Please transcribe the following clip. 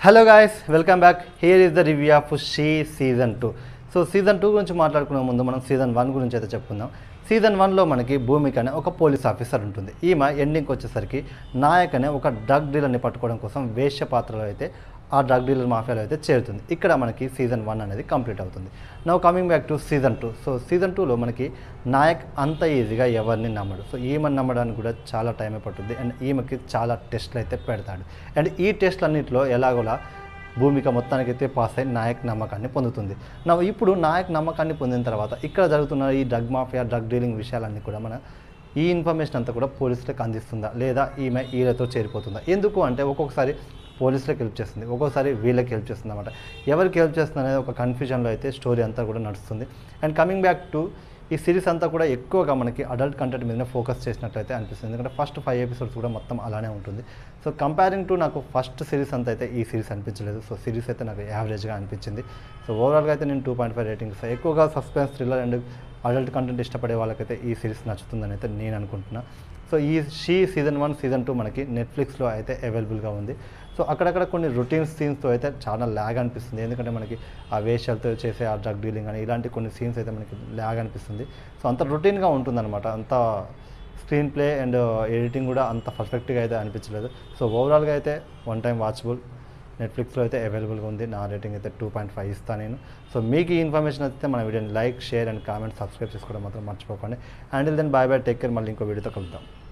hello guys welcome back here is the review of She season two so season two గురించి మాట్లాడుకునే ముందు మనం season one గురించి అయితే చెప్పుకుందాం సీజన్ వన్లో మనకి భూమిక అనే ఒక పోలీస్ ఆఫీసర్ ఉంటుంది ఈమె ఎండింగ్కి వచ్చేసరికి నాయక్ అనే ఒక డ్రగ్ డీలర్ని పట్టుకోవడం కోసం వేశ్య పాత్రలో అయితే ఆ డ్రగ్ డీలర్ మాఫియాలో అయితే చేరుతుంది ఇక్కడ మనకి సీజన్ వన్ అనేది కంప్లీట్ అవుతుంది now coming back to season two so season టూలో మనకి నాయక్ అంత ఈజీగా ఎవరిని నమ్మడు సో ఈమెను నమ్మడానికి కూడా చాలా టైమే పట్టుద్ది అండ్ ఈమెకి చాలా టెస్ట్లు అయితే పెడతాడు అండ్ ఈ టెస్ట్లన్నింటిలో ఎలాగోలా భూమిక మొత్తానికి అయితే పాస్ అయి నాయక్ నమ్మకాన్ని పొందుతుంది నా ఇప్పుడు నాయక్ నమ్మకాన్ని పొందిన తర్వాత ఇక్కడ జరుగుతున్న ఈ డ్రగ్ మాఫియా డ్రగ్ డీలింగ్ విషయాలన్నీ కూడా మన ఈ ఇన్ఫర్మేషన్ అంతా కూడా పోలీసులకు అందిస్తుందా లేదా ఈమె వీళ్ళతో చేరిపోతుందా ఎందుకు అంటే ఒక్కొక్కసారి పోలీసులకు హెల్ప్ చేస్తుంది ఒక్కొక్కసారి వీళ్ళకి హెల్ప్ చేస్తుంది అనమాట ఎవరికి హెల్ప్ చేస్తుంది అనేది ఒక కన్ఫ్యూజన్లో అయితే స్టోరీ అంతా కూడా నడుస్తుంది అండ్ కమింగ్ బ్యాక్ టు ఈ సిరీస్ అంతా కూడా ఎక్కువగా మనకి అడల్ట్ కంటెంట్ మీదనే ఫోకస్ చేసినట్లయితే అనిపిస్తుంది ఎందుకంటే ఫస్ట్ ఫైవ్ ఎపిసోడ్స్ కూడా మొత్తం అలానే ఉంటుంది సో కంపేరింగ్ టు నాకు ఫస్ట్ సిరీస్ అంతా అయితే ఈ సిరీస్ అనిపించలేదు సో సిరీస్ అయితే నాకు యావరేజ్గా అనిపించింది సో ఓవరాల్గా అయితే నేను టూ పాయింట్ ఫైవ్ రేటింగ్స్ ఎక్కువగా suspense thriller and adult content ఇష్టపడే వాళ్ళకైతే ఈ సిరీస్ నచ్చుతుందని అయితే నేను అనుకుంటున్నా సో ఈ She season one season two మనకి నెట్ఫ్లిక్స్లో అయితే అవైలబుల్గా ఉంది సో అక్కడక్కడ కొన్ని రొటీన్ సీన్స్తో అయితే చాలా ల్యాగ్ అనిపిస్తుంది ఎందుకంటే మనకి ఆ వేషాలతో చేసే ఆ డ్రగ్ డీలింగ్ అని ఇలాంటి కొన్ని సీన్స్ అయితే మనకి ల్యాగ్ అనిపిస్తుంది సో అంత రొటీన్గా ఉంటుందన్నమాట అంత స్క్రీన్ ప్లే అండ్ ఎడిటింగ్ కూడా అంత పర్ఫెక్ట్గా అయితే అనిపించలేదు సో ఓవరాల్గా అయితే వన్ టైం వాచబుల్ నెట్ఫ్లిక్స్లో అయితే అవైలబుల్గా ఉంది నా రేటింగ్ అయితే టూ పాయింట్ ఫైవ్ ఇస్తాను నేను సో మీకు ఈ ఇన్ఫర్మేషన్ అయితే మన వీడియోని like share and comment subscribe చేసుకోవడం మాత్రం మర్చిపోకండి and then bye bye take care మళ్ళీ ఇంకో వీడియోతో కలుద్దాం